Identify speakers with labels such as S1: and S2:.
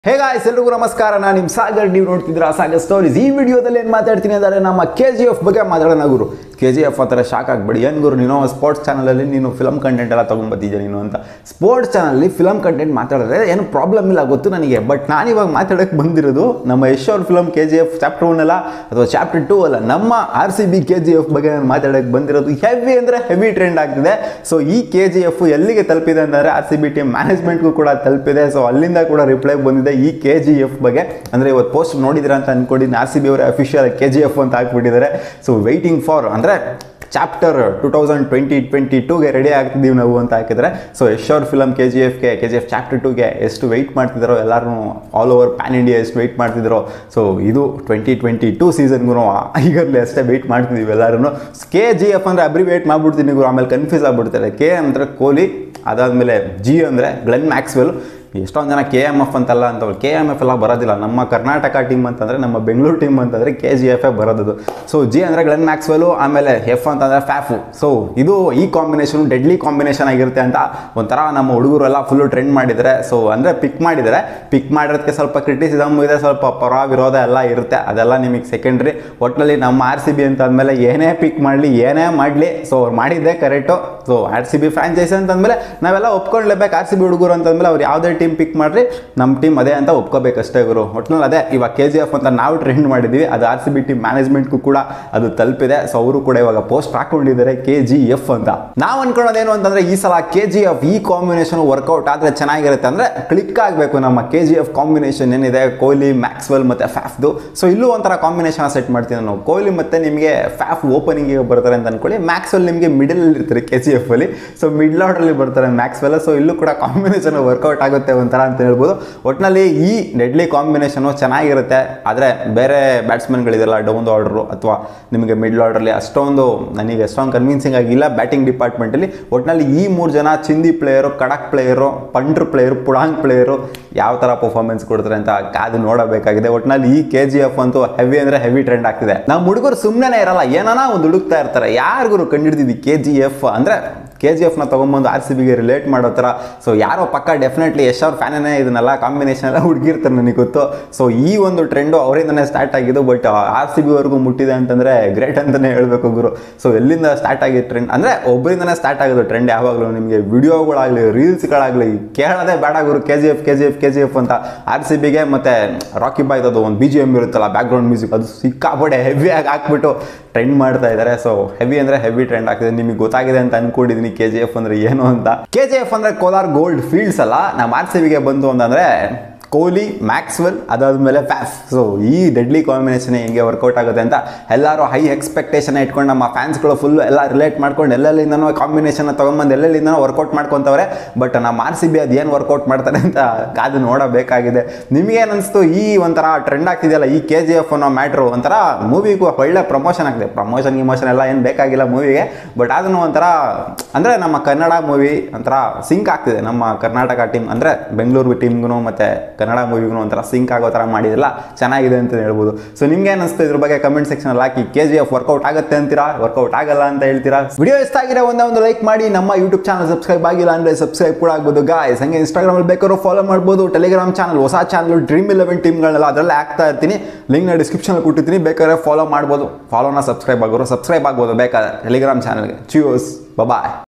S1: hey guys ಎಲ್ರಿಗೂ ನಮಸ್ಕಾರ ನಾನು ನಿಮ್ಮ ಸಾಗರ್ ನೀವು ನೋಡ್ತಿದ್ದೀರಾ ಸಾಗರ್ ಸ್ಟೋರೀಸ್ ಈ ವಿಡಿಯೋದಲ್ಲಿ ಏನು ಮಾತಾಡ್ತೀನಿ ಅಂದರೆ ನಮ್ಮ ಕೆ ಜಿ ಎಫ್ ಬಗ್ಗೆ ಮಾತಾಡೋಣ ಗುರು ಕೆ ಜಿ ಎಫ್ ಆ ಥರ ಶಾಕ್ ಆಗ್ಬೇಡಿ ಏನು ಗುರು ನೀನು ಸ್ಪೋರ್ಟ್ಸ್ ಚಾನಲಲ್ಲಿ ನೀನು ಫಿಲಮ್ ಕಂಟೆಂಟ್ ಎಲ್ಲ ತೊಗೊಂಬತ್ತಿದ್ಯಾ ನೀನು ಅಂತ ಸ್ಪೋರ್ಟ್ಸ್ ಚಾನಲಲ್ಲಿ ಫಿಲಮ್ ಕಂಟೆಂಟ್ ಮಾತಾಡಿದ್ರೆ ಏನು ಪ್ರಾಬ್ಲಮ್ ಇಲ್ಲ ಗೊತ್ತು ನನಗೆ ಬಟ್ ನಾನಿವಾಗ ಮಾತಾಡೋಕ್ಕೆ ಬಂದಿರೋದು ನಮ್ಮ ಯಶ್ ಅವ್ರ film K G F chapter one ಅಲ್ಲ ಅಥವಾ ಚಾಪ್ಟರ್ ಟೂ ಅಲ್ಲ ನಮ್ಮ R C B K G F ಬಗ್ಗೆ ನಾನು ಮಾತಾಡೋಕ್ಕೆ ಬಂದಿರೋದು ಹೆವಿ ಅಂದರೆ ಹೆವಿ ಟ್ರೆಂಡ್ ಆಗ್ತಿದೆ ಸೊ ಈ ಕೆ ಜಿ ಎಫ್ ಎಲ್ಲಿಗೆ ತಲುಪಿದೆ ಅಂದರೆ ಆರ್ ಸಿ ಬಿ ಟೀಮ್ ಮ್ಯಾನೇಜ್ಮೆಂಟ್ಗೂ ಕೂಡ ತಲುಪಿದೆ ಸೊ ಅಲ್ಲಿಂದ ಕೂಡ ರಿಪ್ಲೈ ಬಂದಿದೆ ಈ ಕೆ ಜಿ ಎಫ್ ಬಗ್ಗೆ ಅಂದರೆ ಇವತ್ತು ಪೋಸ್ಟ್ ನೋಡಿದಿರ ಅಂತ ಅನ್ಕೊಂಡಿದ್ದೀನಿ ಆರ್ ಸಿ ಬಿ ಅವರ ಅಫಿಷಿಯಲ್ ಕೆ ಜಿ ಎಫ್ ಅಂತ ಹಾಕ್ಬಿಟ್ಟಿದ್ದಾರೆ ಸೊ ವೆಯ್ಟಿಂಗ್ ಫಾರ್ ಅಂದರೆ chapter two thousand twenty twenty ಟೂಗೆ ರೆಡಿ ಆಗ್ತಿದ್ದೀವಿ ನಾವು ಅಂತ ಹಾಕಿದ್ರೆ ಸೊ ಯಶ್ ಅವ್ರ ಫಿಲಮ್ ಕೆ ಜಿ ಎಫ್ಗೆ ಕೆ ಜಿ ಎಫ್ ಚಾಪ್ಟರ್ ಟೂಗೆ ಎಷ್ಟು ವೆಯ್ಟ್ ಮಾಡ್ತಿದ್ದಾರೋ ಎಲ್ಲರೂ ಆಲ್ ಓವರ್ ಪ್ಯಾನ್ ಇಂಡಿಯಾ ಎಷ್ಟು ವೆಯ್ಟ್ ಮಾಡ್ತಿದ್ದಾರೋ ಸೊ ಇದು ಟ್ವೆಂಟಿ ಟ್ವೆಂಟಿ ಟೂ ಸೀಸನ್ಗೂ ಈಗಲೇ ಅಷ್ಟೇ ವೆಯ್ಟ್ ಮಾಡ್ತಿದ್ದೀವಿ ಎಲ್ಲರೂ ಕೆ ಜಿ ಎಫ್ ಅಂದರೆ ಅಬ್ರಿವೇಟ್ ಮಾಡ್ಬಿಡ್ತೀನಿ ಗುರು ಆಮೇಲೆ ಕನ್ಫ್ಯೂಸ್ ಆಗ್ಬಿಡ್ತಾರೆ ಕೆ ಅಂದರೆ ಕೊಹ್ಲಿ ಅದಾದಮೇಲೆ ಜಿ ಅಂದರೆ ಗ್ಲೆನ್ ಮ್ಯಾಕ್ಸ್ವೆಲ್ ಎಷ್ಟೊಂದು ಜನ ಕೆ ಎಮ್ ಎಫ್ ಅಂತಲ್ಲ ಅಂತ ಕೆ ಎಮ್ ಎಫ್ ಎಲ್ಲ ಬರೋದಿಲ್ಲ ನಮ್ಮ ಕರ್ನಾಟಕ ಟೀಮ್ ಅಂತಂದರೆ ನಮ್ಮ ಬೆಂಗಳೂರು ಟೀಮ್ ಅಂತಂದರೆ ಕೆ ಜಿ ಎಫ್ ಎ ಬರೋದು ಸೊ ಜಿ ಅಂದರೆ ಗ್ಲೆನ್ ಮ್ಯಾಕ್ಸ್ವೆಲು ಆಮೇಲೆ ಎಫ್ ಅಂತಂದರೆ ಫ್ಯಾಫು ಸೊ ಇದು ಈ ಕಾಂಬಿನೇಷನ್ ಡೆಡ್ಲಿ ಕಾಂಬಿನೇಷನ್ ಆಗಿರುತ್ತೆ ಅಂತ ಒಂಥರ ನಮ್ಮ ಹುಡುಗರು ಎಲ್ಲ ಫುಲ್ಲು ಟ್ರೆಂಡ್ ಮಾಡಿದ್ದಾರೆ ಸೊ ಅಂದರೆ ಪಿಕ್ ಮಾಡಿದ್ದಾರೆ ಪಿಕ್ ಮಾಡಿರೋದಕ್ಕೆ ಸ್ವಲ್ಪ ಕ್ರಿಟಿಸಿಸಮ್ ಇದೆ ಸ್ವಲ್ಪ ಪರ ವಿರೋಧ ಎಲ್ಲ ಇರುತ್ತೆ ಅದೆಲ್ಲ ನಿಮಗೆ ಸೆಕೆಂಡ್ರಿ ಒಟ್ಟಿನಲ್ಲಿ ನಮ್ಮ ಆರ್ ಸಿ ಬಿ ಅಂತ ಅಂದಮೇಲೆ ಏನೇ ಪಿಕ್ ಮಾಡಲಿ ಏನೇ ಮಾಡಲಿ ಸೊ ಅವ್ರು ಮಾಡಿದ್ದೆ correct so R C B franchise ಅಂತಂದಮೇಲೆ ನಾವೆಲ್ಲ ಒಪ್ಕೊಳ್ಳೇಬೇಕು ಆರ್ ಸಿ ಬಿ ಹುಡುಗರು ಅಂತಂದಮೇಲೆ ಅವ್ರು ಯಾವುದೇ ಟೀಮ್ ಪಿಕ್ ಮಾಡ್ರಿ ನಮ್ಮ ಟೀಮ್ ಅದೇ ಅಂತ ಒಪ್ಕೋಬೇಕಷ್ಟೇ ಗುರು ಒಟ್ಟಿನಲ್ಲಿ ಅದೇ ಇವಾಗ ಕೆ ಜಿ ಎಫ್ ಅಂತ ನಾವು ಟ್ರೆಂಡ್ ಮಾಡಿದ್ದೀವಿ ಅದು ಆರ್ ಸಿ ಬಿ ಟೀಮ್ ಮ್ಯಾನೇಜ್ಮೆಂಟ್ಗೂ ಕೂಡ ಅದು ತಲುಪಿದೆ ಸೊ ಅವರು ಕೂಡ ಇವಾಗ ಪೋಸ್ಟ್ ಹಾಕೊಂಡಿದ್ದಾರೆ ಕೆ ಜಿ ಎಫ್ ಅಂತ ನಾವು ಅನ್ಕೊಳ್ಳೋದೇನು ಅಂತಂದ್ರೆ ಈ ಸಲ ಕೆ ಜಿ ಎಫ್ ಈ ಕಾಂಬಿನೇಷನ್ ವರ್ಕೌಟ್ ಆದರೆ ಚೆನ್ನಾಗಿರುತ್ತೆ ಅಂದರೆ ಕ್ಲಿಕ್ ಆಗಬೇಕು ನಮ್ಮ ಕೆ ಜಿ ಎಫ್ ಕಾಂಬಿನೇಷನ್ ಏನಿದೆ ಕೊಹ್ಲಿ ಮ್ಯಾಕ್ಸ್ವೆಲ್ ಮತ್ತು ಫ್ಯಾಫ್ದು ಸೊ ಇಲ್ಲೂ ಒಂಥರ ಕಾಂಬಿನೇಷನ್ ಸೆಟ್ ಮಾಡ್ತೀವಿ ನಾವು ಕೊಹ್ಲಿ ಮತ್ತು ನಿಮಗೆ ಫ್ಯಾಫ್ ಓಪನಿಂಗಿಗೆ ಬರ್ತಾರೆ ಅಂತ ಅನ್ಕೊಳ್ಳಿ ಮ್ಯಾಕ್ಸ್ವೆಲ್ ನಿಮಗೆ ಮಿಡಲ್ ಇರ್ತಾರೆ ಕೆ ಜಿ ಎಫ್ ಅಲ್ಲಿ ಸೊ ಮಿಡ್ಲ್ ಆರ್ಡರ್ಲಿ ಬರ್ತಾರೆ ಮ್ಯಾಕ್ಸ್ವೆಲ್ ಸೊ ಇಲ್ಲೂ ಕೂಡ ಕಾಂಬಿನೇಷನ್ ವರ್ಕೌಟ್ ಆಗುತ್ತೆ ಒಂಥರ ಅಂತ ಹೇಳ್ಬೋದು ಒಟ್ಟಿನಲ್ಲಿ ಈ ಡೆಡ್ಲಿ ಕಾಂಬಿನೇಷನು ಚೆನ್ನಾಗಿರುತ್ತೆ ಆದರೆ ಬೇರೆ ಬ್ಯಾಟ್ಸ್ಮನ್ಗಳಿದೆಲ್ಲ ಡೌನ್ ಆರ್ಡರು ಅಥವಾ ನಿಮಗೆ ಮಿಡ್ಲ್ ಆರ್ಡರ್ಲಿ ಅಷ್ಟೊಂದು ನನಗೆ ಅಷ್ಟೊಂದು ಕನ್ವಿನ್ಸಿಂಗ್ ಆಗಿಲ್ಲ ಬ್ಯಾಟಿಂಗ್ ಡಿಪಾರ್ಟ್ಮೆಂಟಲ್ಲಿ ಒಟ್ಟಿನಲ್ಲಿ ಈ ಮೂರು ಜನ ಚಿಂದಿ ಪ್ಲೇಯರು ಕಡಕ್ ಪ್ಲೇಯರು ಪಂಡ್ರ್ ಪ್ಲೇಯರು ಪುಡಾಂಗ್ ಪ್ಲೇಯರು ಯಾವ ಥರ ಪರ್ಫಾರ್ಮೆನ್ಸ್ ಕೊಡ್ತಾರೆ ಅಂತ ಕಾದು ನೋಡಬೇಕಾಗಿದೆ ಒಟ್ಟಿನಲ್ಲಿ ಈ ಕೆ ಜಿ ಎಫ್ ಅಂತೂ ಹೆವಿ ಅಂದರೆ ಹೆವಿ ಟ್ರೆಂಡ್ ಆಗ್ತಿದೆ ನಮ್ಮ ಹುಡುಗರು ಸುಮ್ಮನೆ ಇರಲ್ಲ ಏನಾನ ಒಂದು ಹುಡುಕ್ತಾ ಇರ್ತಾರೆ ಯಾರಿಗೂ ಕಂಡಿಡ್ದಿದ್ದು ಕೆ ಜಿ ಎಫ್ ಅಂದರೆ ಕೆ ಜಿ ಎಫ್ನ ತೊಗೊಂಬಂದು ಆರ್ ಸಿ ಬಿಗೆ ರಿಲೇಟ್ ಮಾಡೋ ಥರ ಸೊ ಯಾರೋ ಪಕ್ಕ ಡೆಫಿನೆಟ್ಲಿ ಯಶ್ ಅವ್ರ ಫ್ಯಾನೇ ಇದನ್ನೆಲ್ಲ ಕಾಂಬಿನೇಷನ್ ಎಲ್ಲ ಹುಡುಗಿರ್ತಾರೆ ನನಗೆ ಗೊತ್ತು ಸೊ ಈ ಒಂದು ಟ್ರೆಂಡು ಅವರಿಂದನೇ ಸ್ಟಾರ್ಟ್ ಆಗಿದ್ದು ಬಟ್ ಆರ್ ಸಿ ಬಿವರೆಗೂ ಮುಟ್ಟಿದೆ ಅಂತಂದರೆ ಗ್ರೇಟ್ ಅಂತಲೇ ಹೇಳಬೇಕು ಗುರು ಸೊ ಎಲ್ಲಿಂದ ಸ್ಟಾರ್ಟ್ ಆಗಿದ್ದು ಟ್ರೆಂಡ್ ಅಂದರೆ ಒಬ್ಬರಿಂದನೇ ಸ್ಟಾರ್ಟ್ ಆಗೋದು ಟ್ರೆಂಡ್ ಯಾವಾಗಲೂ ನಿಮಗೆ ವಿಡಿಯೋಗಳಾಗಲಿ ರೀಲ್ಸ್ಗಳಾಗಲಿ ಕೇಳೋದೇ ಬೇಡ ಗುರು K G F K G F K G F ಅಂತ ಆರ್ ಸಿ ಬಿಗೆ ಮತ್ತು ರಾಕಿ ಬಾಯ್ದದು ಒಂದು ಬಿ ಜಿ ಎಮ್ ಇರುತ್ತಲ್ಲ ಬ್ಯಾಕ್ಗ್ರೌಂಡ್ ಮ್ಯೂಸಿಕ್ ಅದು ಸಿಕ್ಕಾಪಡೆ ಹೆವಿಯಾಗಿ ಹಾಕ್ಬಿಟ್ಟು ಟ್ರೆಂಡ್ ಮಾಡ್ತಾ ಇದ್ದಾರೆ ಸೊ ಹೆವಿ ಅಂದರೆ ಹೆವಿ ಟ್ರೆಂಡ್ ಆಗ್ತಿದೆ ನಿಮಗೆ ಗೊತ್ತಾಗಿದೆ ಅಂತ ಅನ್ಕೊಂಡಿದ್ದೀನಿ ಕೆ ಜಿ ಎಫ್ ಅಂದರೆ ಏನು ಅಂತ ಕೆ ಜಿ ಎಫ್ ಅಂದರೆ ಕೋಲಾರ್ ಗೋಲ್ಡ್ ಫೀಲ್ಡ್ಸ್ ಅಲ್ಲ ನಮ್ಮ ಆರ್ ಸಿ ಬಿಗೆ ಬಂತು ಅಂತಂದರೆ ಕೊಹ್ಲಿ ಮ್ಯಾಕ್ಸ್ವೆಲ್ ಅದಾದಮೇಲೆ ಫ್ಯಾಫ್ ಸೊ ಈ ಡೆಡ್ಲಿ ಕಾಂಬಿನೇಷನ್ ಹೆಂಗೆ ವರ್ಕೌಟ್ ಆಗುತ್ತೆ ಅಂತ ಎಲ್ಲರೂ ಹೈ ಎಕ್ಸ್ಪೆಕ್ಟೇಷನ್ ಇಟ್ಕೊಂಡು ನಮ್ಮ ಫ್ಯಾನ್ಸ್ಗಳು ಫುಲ್ ಎಲ್ಲ ರಿಲೇಟ್ ಮಾಡ್ಕೊಂಡು ಎಲ್ಲೆಲ್ಲಿಂದನೋ ಕಾಂಬಿನೇಷನ್ ತೊಗೊಂಬಂದು ಎಲ್ಲೆಲ್ಲಿಂದನೋ ವರ್ಕೌಟ್ ಮಾಡ್ಕೊತವ್ರೆ ಬಟ್ ನಮ್ಮ ಆರ್ ಸಿ ಬಿ ಅದು ಏನು ವರ್ಕೌಟ್ ಮಾಡ್ತಾರೆ ಅಂತ ಕಾದು ನೋಡಬೇಕಾಗಿದೆ ನಿಮಗೇನು ಅನಿಸ್ತು ಈ ಒಂಥರ ಟ್ರೆಂಡ್ ಆಗ್ತಿದೆಯಲ್ಲ ಈ ಕೆ ಜಿ ಎಫ್ ಅನ್ನೋ ಮ್ಯಾಟ್ರು ಒಂಥರ ಮೂವಿಗೂ ಒಳ್ಳೆ ಪ್ರಮೋಷನ್ ಆಗಿದೆ ಪ್ರಮೋಷನ್ ಗಿಮೋಷನ್ ಎಲ್ಲ ಏನು ಬೇಕಾಗಿಲ್ಲ ಮೂವಿಗೆ ಬಟ್ ಅದನ್ನು ಒಂಥರ ಅಂದರೆ ನಮ್ಮ ಕನ್ನಡ ಮೂವಿ ಒಂಥರ ಸಿಂಕ್ ಆಗ್ತಿದೆ ನಮ್ಮ ಕರ್ನಾಟಕ ಟೀಮ್ ಅಂದರೆ ಬೆಂಗಳೂರು ಟೀಮ್ಗೂ ಮತ್ತು ಕನ್ನಡ ಮೂವಿಗೂ ಒಂಥರ ಸಿಂಕ್ ಆಗೋ ಥರ ಮಾಡಿದಿಲ್ಲ ಚೆನ್ನಾಗಿದೆ ಅಂತ ಹೇಳ್ಬೋದು ಸೊ ನಿಮ್ಗೆ ಅನಿಸ್ತು ಇದ್ರ ಬಗ್ಗೆ ಕಮೆಂಟ್ ಸೆಕ್ಷನ್ ಹಾಕಿ ಕೆ ಜಿ ಎಫ್ ವರ್ಕೌಟ್ ಆಗುತ್ತೆ ಅಂತೀರಾ ವರ್ಕೌಟ್ ಆಗಲ್ಲ ಅಂತ ಹೇಳ್ತೀರಾ ವಿಡಿಯೋ ಇಷ್ಟ ಆಗಿರೋ ಒಂದೇ ಒಂದು ಲೈಕ್ ಮಾಡಿ ನಮ್ಮ ಯೂಟ್ಯೂಬ್ ಚಾನಲ್ ಸಬ್ಸ್ಕ್ರೈಬ್ ಆಗಿಲ್ಲ ಅಂದರೆ ಸಬ್ಸ್ಕ್ರೈಬ್ ಕೂಡ ಆಗ್ಬೋದು ಗಾಯ್ಸ್ ಹಂಗೆ ಇನ್ಸ್ಟಾಗ್ರಾಮಲ್ಲಿ ಬೇಕಾದ್ರೂ ಫಾಲೋ ಮಾಡ್ಬೋದು ಟೆಲಿಗ್ರಾಮ್ ಚಾನಲ್ ಹೊಸ ಚಾನಲ್ ಡ್ರೀಮ್ ಇಲೆವೆನ್ ಟೀಮ್ಗಳನ್ನೆಲ್ಲ ಅದರಲ್ಲೇ ಆಗ್ತಾ ಇರ್ತೀನಿ ಲಿಂಕ್ನ ಡಿಸ್ಕ್ರಿಪ್ಷನಲ್ಲಿ ಕೊಟ್ಟಿರ್ತೀನಿ ಬೇಕಾದ್ರೆ ಫಾಲೋ ಮಾಡ್ಬೋದು ಫಾಲೋನ ಸಬ್ಸ್ಕ್ರೈಬ್ ಆಗೋರು ಸಬ್ಸ್ಕ್ರೈಬ್ ಆಗ್ಬೋದು ಬೇಕಾದ್ರೆ ಟೆಲಿಗ್ರಾಮ್ ಚಾನಲ್ಗೆ ಚ್ಯೂಸ್ ಬಾಯ್